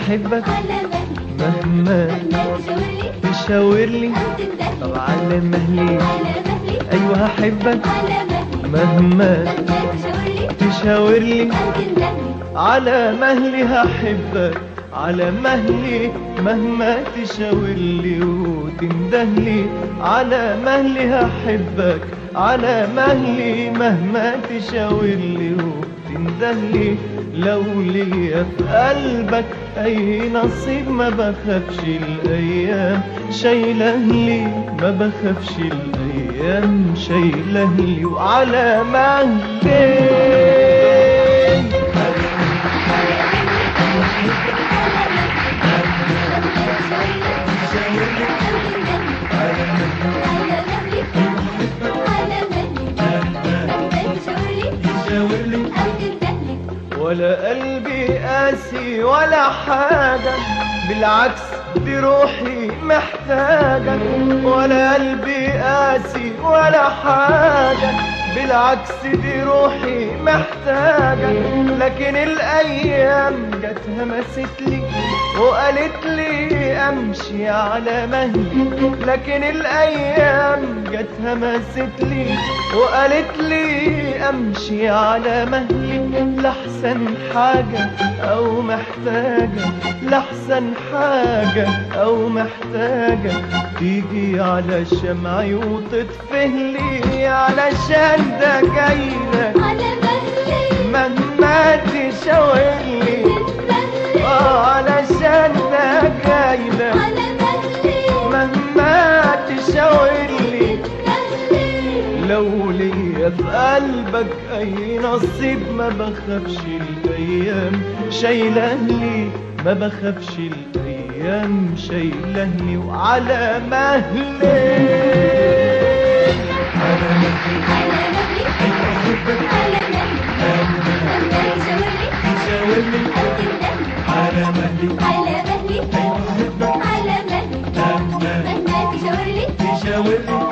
هحبك على مهلي مهما مهما تشاور لي تشاور لي أو تندهلي طب على مهلي على مهلي ايوه هحبك على مهلي مهما مهما تشاور لي تشاور لي أو تندهلي على مهلي هحبك على مهلي مهما تشاور لي وتندهلي على مهلي هحبك على مهلي مهما تشاور لي وتندهلي لو ليا في قلبك اي نصيب ما بخافش الايام شايله لي ما بخافش الايام شايله لي وعلى مهلي ولا قلبي قاسي ولا حاجة بالعكس دي روحي محتاجة ولا قلبي قاسي ولا حاجة بالعكس دي روحي محتاجة لكن الأيام جت همست لي وقالت لي أمشي على مهلي لكن الأيام جت همست لي وقالت لي أمشي على مهلي لحسن حاجة أو محتاجة لحسن حاجة أو محتاجة تيجي على شمعي وتطفه لي علشان ده جايلك مهما تشاور لي آه علشان ده جايلك مهما تشاور لي لو ليا في قلبك اي نصيب ما بخافش الايام شايله لي ما بخافش الايام شايله لي وعلى مهلي على مهلي على مهلي على مهلي مهما تشاور لي تشاور لي